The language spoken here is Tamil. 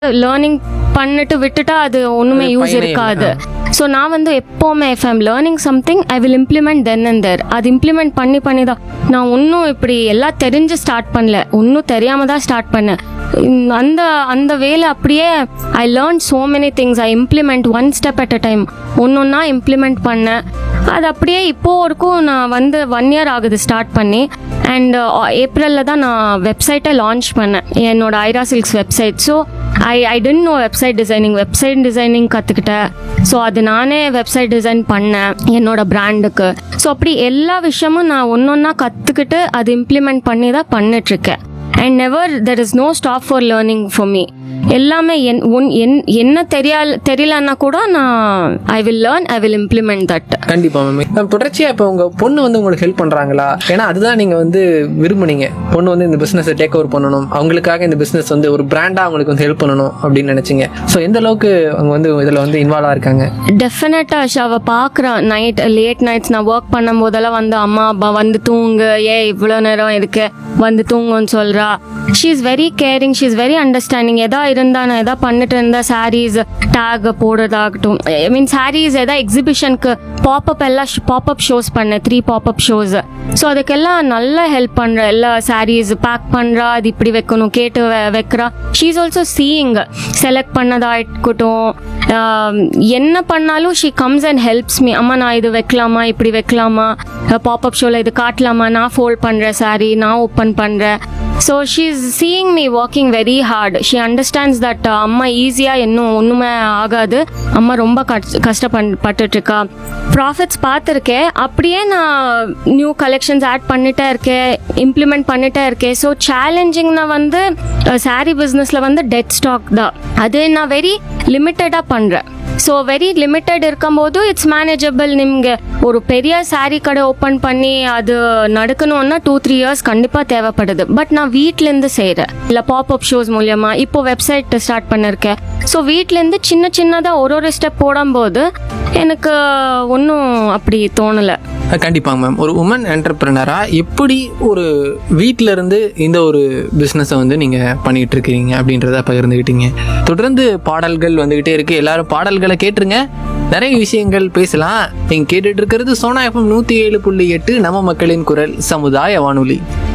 லேர்னிங் பண்ணிட்டு விட்டுட்டா அது ஒண்ணுமே அது யூஸ் பயனே இல்ல. இருக்காது ஸோ நான் வந்து எப்போவுமே if I'm learning something I will implement then and there அது இம்ப்ளிமெண்ட் பண்ணி பண்ணி தான் நான் ஒன்றும் இப்படி எல்லாம் தெரிஞ்சு ஸ்டார்ட் பண்ணல ஒன்றும் தெரியாம தான் ஸ்டார்ட் பண்ணேன் இந்த- அந்த அந்த வேலை அப்படியே I learn so many things I implement one step at a time ஒன்னொன்னா இம்ப்ளிமெண்ட் பண்ணேன் அது அப்படியே இப்போ வரைக்கும் நான் வந்து ஒன் இயர் ஆகுது ஸ்டார்ட் பண்ணி அண்ட் ஏப்ரலில் தான் நான் வெப்சைட்டை லான்ச் பண்ணேன் என்னோட Aira silks website so I I didn't know website designing website designing கற்றுக்கிட்டேன் ஸோ அது நானே வெப்சைட் டிசைன் பண்ணேன் என்னோட பிராண்டுக்கு ஸோ அப்படி எல்லா விஷயமும் நான் ஒன்றொன்னா கற்றுக்கிட்டு அது இம்ப்ளிமெண்ட் பண்ணி தான் பண்ணிட்டுருக்கேன் and never there is no stop for learning for me எல்லாமே என் உன் என் என்ன தெரியா தெரியலன்னா கூட நான் I will learn I will implement that கண்டிப்பா மேம் மேம் தொடர்ச்சியா இப்போ உங்க பொண்ணு வந்து உங்களுக்கு ஹெல்ப் பண்றாங்களா ஏன்னா அதுதான் நீங்க வந்து விரும்புனீங்க பொண்ணு வந்து இந்த பிசினஸ் டேக் ஓவர் பண்ணணும் அவங்களுக்காக இந்த பிசினஸ் வந்து ஒரு பிராண்டா அவங்களுக்கு வந்து ஹெல்ப் பண்ணணும் அப்படின்னு நினைச்சீங்க ஸோ எந்த அளவுக்கு அவங்க வந்து இதுல வந்து இன்வால்வ் இருக்காங்க டெஃபினட்டாக அவள் பார்க்குறான் நைட் லேட் நைட்ஸ் நான் ஒர்க் பண்ணும் போதெல்லாம் வந்து அம்மா அப்பா வந்து தூங்கு ஏன் இவ்வளோ நேரம் இருக்கு வந்து தூங்குன்னு சொல்கிறா she is very caring she is very understanding எதா இருந்தா நான் எதா பண்ணிட்டு இருந்தா சாரீஸ் டேக் போடுறதாகட்டும் ஐ மீன் சாரீஸ் எதா எக்ஸிபிஷனுக்கு பாப்அப் எல்லாம் பாப்அப் ஷோஸ் பண்ணேன் த்ரீ பாப்அப் ஷோஸ் ஸோ அதுக்கெல்லாம் நல்லா ஹெல்ப் பண்ணுற எல்லா சாரீஸ் பேக் பண்ணுறா அது இப்படி வைக்கணும் கேட்டு வெ- வைக்கிறா she is also seeing select பண்ணதா இருக்கட்டும் ஆம், என்ன பண்ணாலும் she comes and helps me அம்மா நான் இது வைக்கலாமா இப்படி வைக்கலாமா பாப்அப் ஷோவில் இது காட்டலாமா நான் ஃபோல்ட் பண்ணுறேன் சாரி நான் ஓப்பன் பண்ணுறேன் so she is seeing me working very hard she understands that அம்மா ஈஸியாக இன்னும் ஒன்றுமே ஆகாது அம்மா ரொம்ப கஷ்ட கஷ்டப்பட்டுட்டு இருக்கா ப்ராஃபிட்ஸ் பார்த்துருக்கேன் அப்படியே நான் நியூ கலெக்ஷன்ஸ் ஆட் பண்ணிட்டே இருக்கேன் இம்ப்ளிமெண்ட் பண்ணிட்டே இருக்கேன் ஸோ சேலஞ்சிங்னா வந்து சாரீ பிஸ்னஸில் வந்து டெட் ஸ்டாக் தான் அது நான் வெரி லிமிட்டடாக பண்ணுறேன் ஸோ வெரி லிமிட்டட் இருக்கும்போது இட்ஸ் மேனேஜபிள் நீங்கள் ஒரு பெரிய saree கடை ஓப்பன் பண்ணி அது நடக்கணும்னா டூ த்ரீ இயர்ஸ் கண்டிப்பாக தேவைப்படுது பட் நான் வீட்டிலேருந்து செய்கிறேன் இல்லை பாப்அப் ஷோஸ் மூலியமா இப்போ வெப்சைட் ஸ்டார்ட் பண்ணிருக்கேன் ஸோ வீட்டிலேருந்து சின்ன சின்னதாக ஒரு ஒரு ஸ்டெப் போடும்போது எனக்கு ஒன்றும் அப்படி தோணலை அஹ் கண்டிப்பாங்க மேம் ஒரு உமன் என்டர்பிரினரா எப்படி ஒரு வீட்ல இருந்து இந்த ஒரு பிஸ்னஸை வந்து நீங்க பண்ணிட்டு இருக்கீங்க அப்படின்றத பகிர்ந்துக்கிட்டீங்க தொடர்ந்து பாடல்கள் வந்துகிட்டே இருக்கு எல்லாரும் பாடல்களை கேட்டுருங்க நிறைய விஷயங்கள் பேசலாம் நீங்க கேட்டுட்டு இருக்கிறது சோனா எஃப்எம் நூத்தி ஏழு புள்ளி எட்டு நம்ம மக்களின் குரல் சமுதாய வானொலி